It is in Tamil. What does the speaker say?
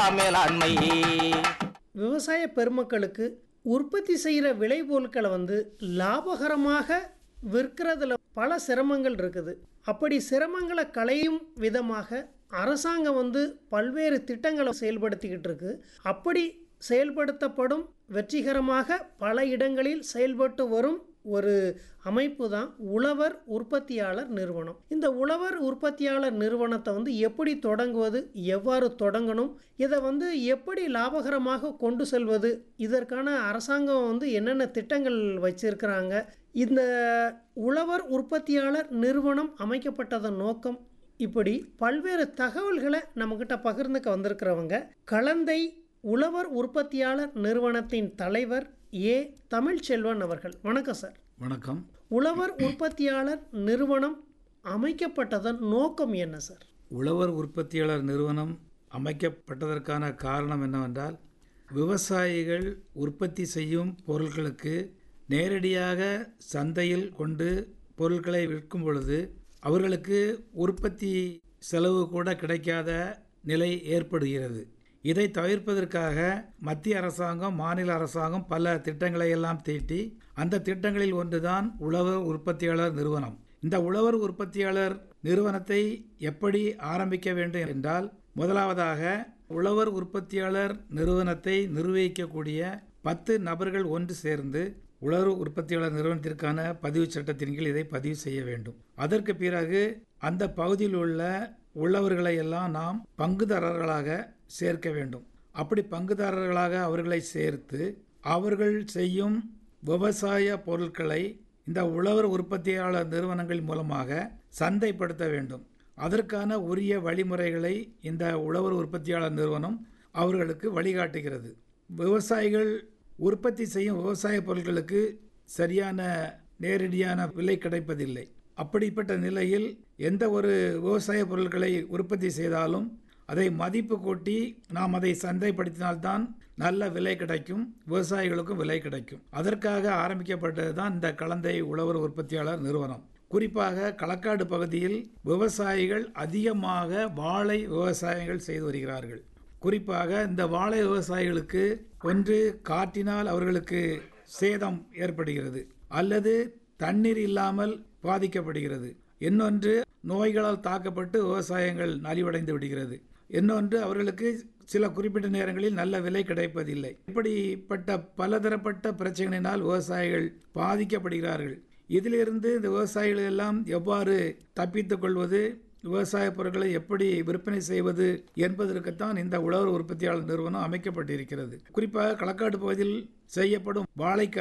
மேலாண்மை விவசாய பெருமக்களுக்கு உற்பத்தி செய்கிற விளைபொருட்களை வந்து லாபகரமாக விற்கிறதுல பல சிரமங்கள் இருக்குது அப்படி சிரமங்களை களையும் விதமாக அரசாங்கம் வந்து பல்வேறு திட்டங்களை செயல்படுத்திக்கிட்டு இருக்கு அப்படி செயல்படுத்தப்படும் வெற்றிகரமாக பல இடங்களில் செயல்பட்டு வரும் ஒரு அமைப்பு தான் உழவர் உற்பத்தியாளர் நிறுவனம் இந்த உழவர் உற்பத்தியாளர் நிறுவனத்தை வந்து எப்படி தொடங்குவது எவ்வாறு தொடங்கணும் இதை வந்து எப்படி லாபகரமாக கொண்டு செல்வது இதற்கான அரசாங்கம் வந்து என்னென்ன திட்டங்கள் வச்சிருக்கிறாங்க இந்த உழவர் உற்பத்தியாளர் நிறுவனம் அமைக்கப்பட்டதன் நோக்கம் இப்படி பல்வேறு தகவல்களை நம்மக்கிட்ட பகிர்ந்துக்க வந்திருக்கிறவங்க கலந்தை உழவர் உற்பத்தியாளர் நிறுவனத்தின் தலைவர் ஏ தமிழ்ச்செல்வன் அவர்கள் வணக்கம் சார் வணக்கம் உழவர் உற்பத்தியாளர் நிறுவனம் அமைக்கப்பட்டதன் நோக்கம் என்ன சார் உழவர் உற்பத்தியாளர் நிறுவனம் அமைக்கப்பட்டதற்கான காரணம் என்னவென்றால் விவசாயிகள் உற்பத்தி செய்யும் பொருட்களுக்கு நேரடியாக சந்தையில் கொண்டு பொருட்களை விற்கும் பொழுது அவர்களுக்கு உற்பத்தி செலவு கூட கிடைக்காத நிலை ஏற்படுகிறது இதை தவிர்ப்பதற்காக மத்திய அரசாங்கம் மாநில அரசாங்கம் பல திட்டங்களை எல்லாம் தீட்டி அந்த திட்டங்களில் ஒன்றுதான் உழவர் உற்பத்தியாளர் நிறுவனம் இந்த உழவர் உற்பத்தியாளர் நிறுவனத்தை எப்படி ஆரம்பிக்க வேண்டும் என்றால் முதலாவதாக உழவர் உற்பத்தியாளர் நிறுவனத்தை நிர்வகிக்கக்கூடிய பத்து நபர்கள் ஒன்று சேர்ந்து உழவர் உற்பத்தியாளர் நிறுவனத்திற்கான பதிவு சட்டத்தின் கீழ் இதை பதிவு செய்ய வேண்டும் அதற்கு பிறகு அந்த பகுதியில் உள்ள உள்ளவர்களை எல்லாம் நாம் பங்குதாரர்களாக சேர்க்க வேண்டும் அப்படி பங்குதாரர்களாக அவர்களை சேர்த்து அவர்கள் செய்யும் விவசாய பொருட்களை இந்த உழவர் உற்பத்தியாளர் நிறுவனங்கள் மூலமாக சந்தைப்படுத்த வேண்டும் அதற்கான உரிய வழிமுறைகளை இந்த உழவர் உற்பத்தியாளர் நிறுவனம் அவர்களுக்கு வழிகாட்டுகிறது விவசாயிகள் உற்பத்தி செய்யும் விவசாய பொருட்களுக்கு சரியான நேரடியான விலை கிடைப்பதில்லை அப்படிப்பட்ட நிலையில் எந்த ஒரு விவசாய பொருட்களை உற்பத்தி செய்தாலும் அதை மதிப்பு கூட்டி நாம் அதை சந்தைப்படுத்தினால்தான் நல்ல விலை கிடைக்கும் விவசாயிகளுக்கும் விலை கிடைக்கும் அதற்காக ஆரம்பிக்கப்பட்டது தான் இந்த கலந்தை உழவர் உற்பத்தியாளர் நிறுவனம் குறிப்பாக களக்காடு பகுதியில் விவசாயிகள் அதிகமாக வாழை விவசாயங்கள் செய்து வருகிறார்கள் குறிப்பாக இந்த வாழை விவசாயிகளுக்கு ஒன்று காற்றினால் அவர்களுக்கு சேதம் ஏற்படுகிறது அல்லது தண்ணீர் இல்லாமல் பாதிக்கப்படுகிறது இன்னொன்று நோய்களால் தாக்கப்பட்டு விவசாயங்கள் நலிவடைந்து விடுகிறது இன்னொன்று அவர்களுக்கு சில குறிப்பிட்ட நேரங்களில் நல்ல விலை கிடைப்பதில்லை இப்படிப்பட்ட பலதரப்பட்ட பிரச்சனையினால் விவசாயிகள் பாதிக்கப்படுகிறார்கள் இதிலிருந்து இந்த விவசாயிகள் எல்லாம் எவ்வாறு தப்பித்துக் கொள்வது விவசாய பொருட்களை எப்படி விற்பனை செய்வது என்பதற்குத்தான் இந்த உழவர் உற்பத்தியாளர் நிறுவனம் அமைக்கப்பட்டிருக்கிறது குறிப்பாக களக்காடு பகுதியில் செய்யப்படும் வாழைக்கு